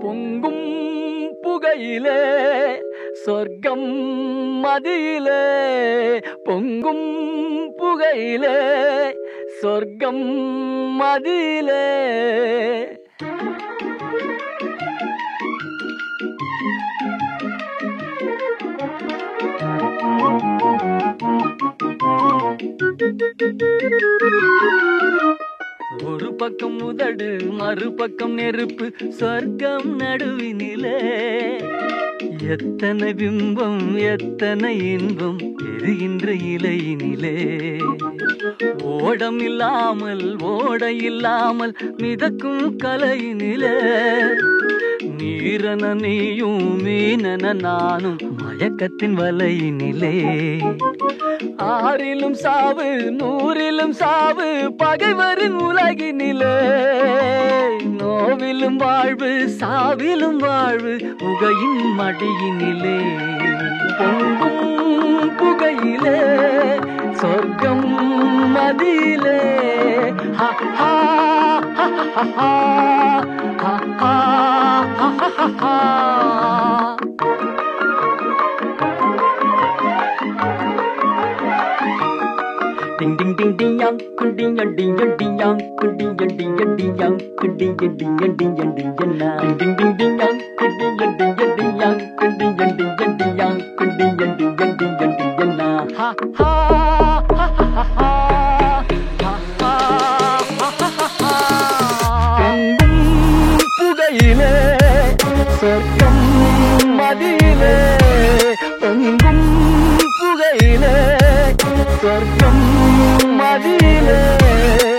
பொங்கும் புகையிலே சொர்க்கம் மதியிலே பொங்கும் புகையிலே சொர்க்கம் மதியிலே ஒரு பக்கம் உதடு மறுபக்கம் நெருப்பு சொர்க்கம் நடுவினிலே எத்தனை பிம்பம் எத்தனை இன்பம் எரிகின்ற இலையினிலே ஓடம் இல்லாமல் ஓட இல்லாமல் மிதக்கும் கலையினிலே நீரன நீயும் மீனன நானும் மயக்கத்தின் வலையினிலே ஆறிலும் சாவு நூறிலும் சாவு பகைவரின் உலகினிலே நோவிலும் வாழ்வு சாவிலும் வாழ்வு புகையின் மடியினிலே பொங்கும் புகையிலே சொர்க்கம் மதியிலே ஹா ஹா ஹா ஹா ஹா ஹா ஹா ஹா ஹா ஹா Ding ding ding ding yang, ding yang ding yang ding yang, ding yang ding yang ding yang, ding yang ding yang ding yang ding yang na. Ding ding ding ding yang, ding yang ding yang ding yang, ding yang ding yang ding yang, ding yang ding yang ding yang ding yang na. Ha ha ha ha ha ha. Ha ha ha ha ha ha. பொங்கும் புகையிலே சொர்க்கம் மதியிலே பொங்கும் புகையிலே சொர்க்கம் மதியிலே